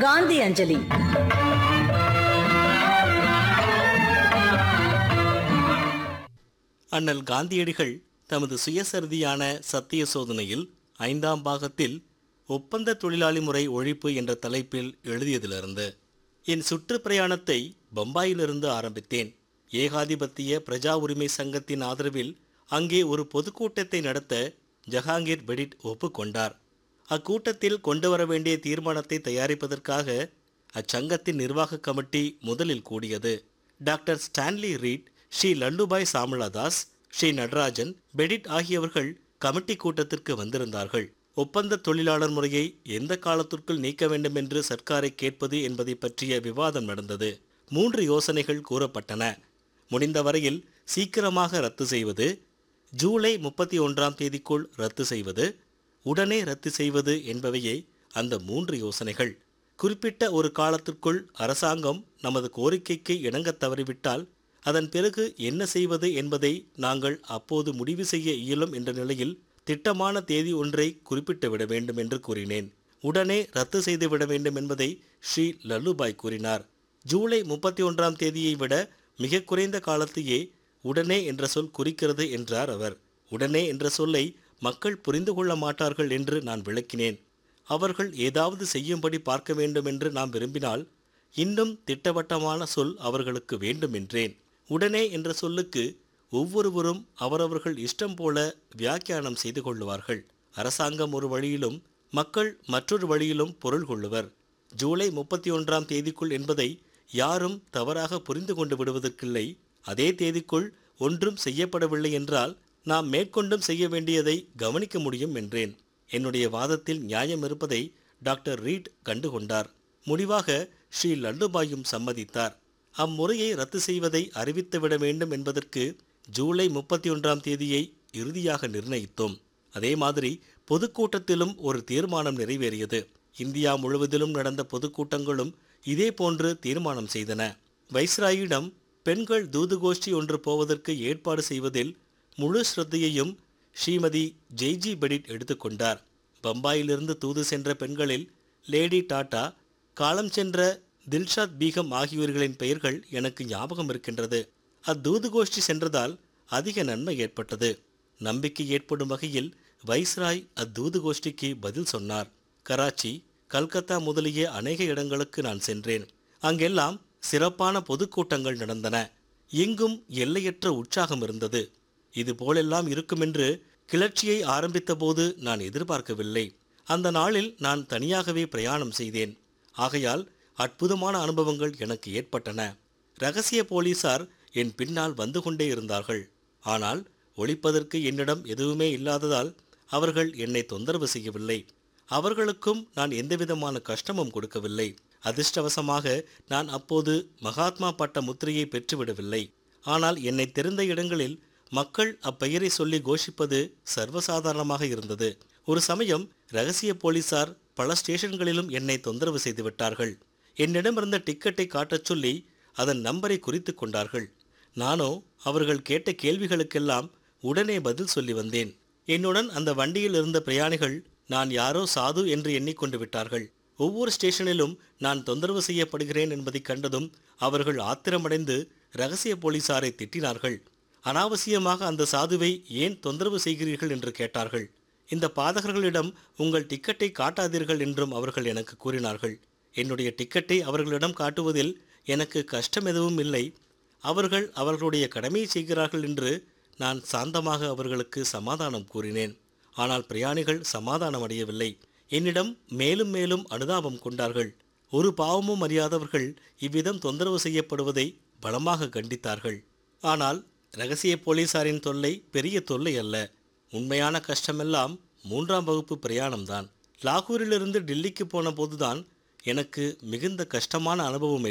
காந்தி அஞ்சலி அண்ணல் காந்தியடிகள் தமது சுயசரிதியான சத்திய சோதனையில் ஐந்தாம் பாகத்தில் ஒப்பந்த தொழிலாளி முறை ஒழிப்பு என்ற தலைப்பில் எழுதியதிலிருந்து என் சுற்றுப்பிரயாணத்தை பம்பாயிலிருந்து ஆரம்பித்தேன் ஏகாதிபத்திய பிரஜா உரிமை சங்கத்தின் ஆதரவில் அங்கே ஒரு பொதுக்கூட்டத்தை நடத்த ஜஹாங்கீர் பெடிட் ஒப்புக்கொண்டார் அக்கூட்டத்தில் கொண்டு வர வேண்டிய தீர்மானத்தை தயாரிப்பதற்காக அச்சங்கத்தின் நிர்வாக கமிட்டி முதலில் கூடியது doctor Stanley Reed Shri Lallubhai Samaldas Shri Natarajan Petit ஆகியவர்கள் கமிட்டி கூட்டத்திற்கு வந்திருந்தார்கள் ஒப்பந்த தொழிலாளர் முறையை எந்த காலத்திற்குள் நீக்க வேண்டும் என்று சர்க்காரை கேட்பது என்பதை பற்றிய விவாதம் நடந்தது மூன்று யோசனைகள் கூறப்பட்டன முடிந்த வரையில் சீக்கிரமாக ரத்து செய்வது ஜூலை முப்பத்தி ஒன்றாம் தேதிக்குள் ரத்து செய்வது உடனே ரத்து செய்வது என்பவையே அந்த மூன்று யோசனைகள் குறிப்பிட்ட ஒரு காலத்திற்குள் அரசாங்கம் நமது கோரிக்கைக்கு இணங்கத் தவறிவிட்டால் அதன் பிறகு என்ன செய்வது என்பதை நாங்கள் அப்போது முடிவு செய்ய இயலும் என்ற நிலையில் திட்டமான தேதி ஒன்றை குறிப்பிட்டு விட வேண்டும் என்று கூறினேன் உடனே ரத்து செய்து விட வேண்டும் என்பதை ஸ்ரீ லல்லுபாய் கூறினார் ஜூலை முப்பத்தி ஒன்றாம் தேதியை விட மிக குறைந்த காலத்தையே உடனே என்ற சொல் குறிக்கிறது என்றார் அவர் உடனே என்ற சொல்லை மக்கள் புரிந்து கொள்ள மாட்டார்கள் என்று நான் விளக்கினேன் அவர்கள் ஏதாவது செய்யும்படி பார்க்க வேண்டும் என்று நாம் விரும்பினால் இன்னும் திட்டவட்டமான சொல் அவர்களுக்கு வேண்டும் என்றேன் உடனே என்ற சொல்லுக்கு ஒவ்வொருவரும் அவரவர்கள் இஷ்டம் போல வியாக்கியானம் செய்து கொள்ளுவார்கள் அரசாங்கம் ஒரு வழியிலும் மக்கள் மற்றொரு வழியிலும் பொருள் கொள்ளுவர் ஜூலை முப்பத்தி ஒன்றாம் தேதிக்குள் என்பதை யாரும் தவறாக புரிந்து கொண்டு விடுவதற்கில்லை அதே தேதிக்குள் ஒன்றும் செய்யப்படவில்லை என்றால் நாம் மேற்கொண்டும் செய்ய வேண்டியதை கவனிக்க முடியும் என்றேன் என்னுடைய வாதத்தில் நியாயம் இருப்பதை டாக்டர் ரீட் கண்டுகொண்டார் முடிவாக ஸ்ரீ லல்லுபாயும் சம்மதித்தார் அம்முறையை ரத்து செய்வதை அறிவித்துவிட வேண்டும் என்பதற்கு ஜூலை முப்பத்தி ஒன்றாம் தேதியை இறுதியாக நிர்ணயித்தோம் அதே மாதிரி பொதுக்கூட்டத்திலும் ஒரு தீர்மானம் நிறைவேறியது இந்தியா முழுவதிலும் நடந்த பொதுக்கூட்டங்களும் இதே போன்று தீர்மானம் செய்தன வைஸ்ராயிடம் பெண்கள் தூதுகோஷ்டி ஒன்று போவதற்கு ஏற்பாடு செய்வதில் முழு ஸ்ரத்தையையும் ஸ்ரீமதி ஜெய்ஜி பெடிட் எடுத்துக்கொண்டார் பம்பாயிலிருந்து தூது சென்ற பெண்களில் லேடி டாடா காலம் சென்ற தில்ஷாத் பீகம் ஆகியோர்களின் பெயர்கள் எனக்கு ஞாபகம் இருக்கின்றது அத்தூது கோஷ்டி சென்றதால் அதிக நன்மை ஏற்பட்டது நம்பிக்கை ஏற்படும் வகையில் வைஸ்ராய் அத்தூது கோஷ்டிக்கு பதில் சொன்னார் கராச்சி கல்கத்தா முதலிய அநேக இடங்களுக்கு நான் சென்றேன் அங்கெல்லாம் சிறப்பான பொதுக்கூட்டங்கள் நடந்தன எங்கும் எல்லையற்ற உற்சாகம் இருந்தது இது போலெல்லாம் இருக்குமென்று கிளர்ச்சியை ஆரம்பித்தபோது நான் எதிர்பார்க்கவில்லை அந்த நாளில் நான் தனியாகவே பிரயாணம் செய்தேன் ஆகையால் அற்புதமான அனுபவங்கள் எனக்கு ஏற்பட்டன ரகசிய போலீசார் என் பின்னால் வந்து கொண்டே இருந்தார்கள் ஆனால் ஒழிப்பதற்கு என்னிடம் எதுவுமே இல்லாததால் அவர்கள் என்னை தொந்தரவு செய்யவில்லை அவர்களுக்கும் நான் எந்தவிதமான கஷ்டமும் கொடுக்கவில்லை அதிர்ஷ்டவசமாக நான் அப்போது மகாத்மா பட்ட முத்திரையை பெற்றுவிடவில்லை ஆனால் என்னை தெரிந்த இடங்களில் மக்கள் அப்பெயரை சொல்லி கோஷிப்பது சர்வசாதாரணமாக இருந்தது ஒரு சமயம் ரகசிய போலீசார் பல ஸ்டேஷன்களிலும் என்னை தொந்தரவு செய்து விட்டார்கள் என்னிடமிருந்த டிக்கெட்டை காட்டச் சொல்லி அதன் நம்பரை குறித்து கொண்டார்கள் நானோ அவர்கள் கேட்ட கேள்விகளுக்கெல்லாம் உடனே பதில் சொல்லி வந்தேன் என்னுடன் அந்த வண்டியில் இருந்த பிரயாணிகள் நான் யாரோ சாது என்று எண்ணிக்கொண்டு விட்டார்கள் ஒவ்வொரு ஸ்டேஷனிலும் நான் தொந்தரவு செய்யப்படுகிறேன் என்பதை கண்டதும் அவர்கள் ஆத்திரமடைந்து ரகசிய போலீசாரை திட்டினார்கள் அனாவசியமாக அந்த சாதுவை ஏன் தொந்தரவு செய்கிறீர்கள் என்று கேட்டார்கள் இந்த பாதகர்களிடம் உங்கள் டிக்கெட்டை காட்டாதீர்கள் என்றும் அவர்கள் எனக்கு கூறினார்கள் என்னுடைய டிக்கெட்டை அவர்களிடம் காட்டுவதில் எனக்கு கஷ்டம் எதுவும் இல்லை அவர்கள் அவர்களுடைய கடமையை செய்கிறார்கள் என்று நான் சாந்தமாக அவர்களுக்கு சமாதானம் கூறினேன் ஆனால் பிரயாணிகள் சமாதானம் அடையவில்லை என்னிடம் மேலும் மேலும் அனுதாபம் கொண்டார்கள் ஒரு பாவமும் அறியாதவர்கள் இவ்விதம் தொந்தரவு செய்யப்படுவதை பலமாக கண்டித்தார்கள் ஆனால் ரகசிய போலீசாரின் தொல்லை பெரிய தொல்லை அல்ல உண்மையான கஷ்டமெல்லாம் மூன்றாம் வகுப்பு பிரயாணம்தான் லாகூரிலிருந்து டெல்லிக்கு போன போதுதான் எனக்கு மிகுந்த கஷ்டமான அனுபவம்